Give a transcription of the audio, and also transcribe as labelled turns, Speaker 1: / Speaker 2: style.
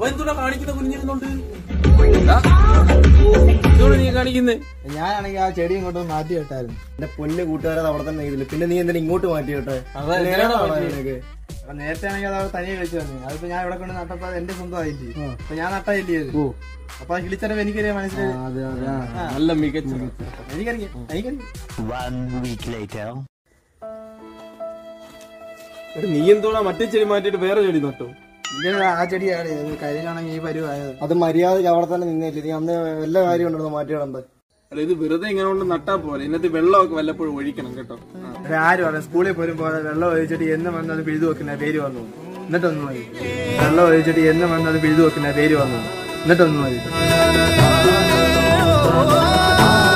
Speaker 1: അവൻ എന്തുകൊണ്ടാ കാണിക്കുന്ന കുഞ്ഞിരുന്നോണ്ട് ഇതോട് നീ കാണിക്കുന്നേ
Speaker 2: ഞാനാണെങ്കിൽ ആ ചെടി ഇങ്ങോട്ട് മാറ്റി വിട്ടായിരുന്നു
Speaker 3: എന്റെ പൊന്ന് കൂട്ടുകാരത് അവിടെ തന്നെ ഇതില് പിന്നെ നീ എന്തിനാ ഇങ്ങോട്ട് മാറ്റി കേട്ടെ
Speaker 1: അതാ എന്തിനാടാ മാറ്റിയത്?
Speaker 3: നിനക്ക്
Speaker 2: അപ്പൊ നേരത്തെ ആണെങ്കിൽ അത് അവിടെ തനിയെ വെച്ച് തന്നെ അതിപ്പോ ഞാൻ ഇവിടെ കൊണ്ട് നട്ടപ്പോ അത് എന്റെ സ്വന്തമായില്ലേ അപ്പൊ ഞാൻ നട്ടയില്ലേ അത് അപ്പൊ അത് കിളിച്ചപ്പോ എനിക്കറിയാം മനസ്സിലായി
Speaker 1: നല്ല മികച്ച
Speaker 2: എനിക്കറിയാം എനിക്കറിയാം
Speaker 4: One week later.
Speaker 1: എടാ, നീ എന്തോടാ മറ്റേ ചെടി മാറ്റിയിട്ട് വേറെ ചെടി നട്ടു
Speaker 2: ഇങ്ങനെ ആ ചെടിയാണ് ഇത് കഴിഞ്ഞാണെങ്കിൽ ഈ പരുവായത്
Speaker 3: അത് മര്യാദക്ക് അവിടെ തന്നെ നിന്നില്ല നീ അന്ന് എല്ലാ കാര്യം ഉണ്ടെന്ന് മാറ്റിയിടണ്ടേ
Speaker 1: അല്ല ഇത് വെറുതെ ഇങ്ങനെ കൊണ്ട് നട്ടാ പോലെ ഇതിനകത്ത് വെള്ളമൊക്കെ വല്ലപ്പോഴും ഒഴിക്കണം കേട്ടോ ആ.
Speaker 2: ഇവിടെ ആരും പറയാം സ്കൂളിൽ പോലും പോലെ വെള്ളം ഒഴിച്ചിട്ട് എന്ന് വന്നത് പിഴുതു വെക്കുന്ന പേര് വന്നു എന്നിട്ടൊന്നും മതി വെള്ളം ഒഴിച്ചിട്ട് എന്ന് വന്നത് പിഴുതു വെക്കുന്ന പേര് വന്നു എന്നിട്ടൊന്നും മതി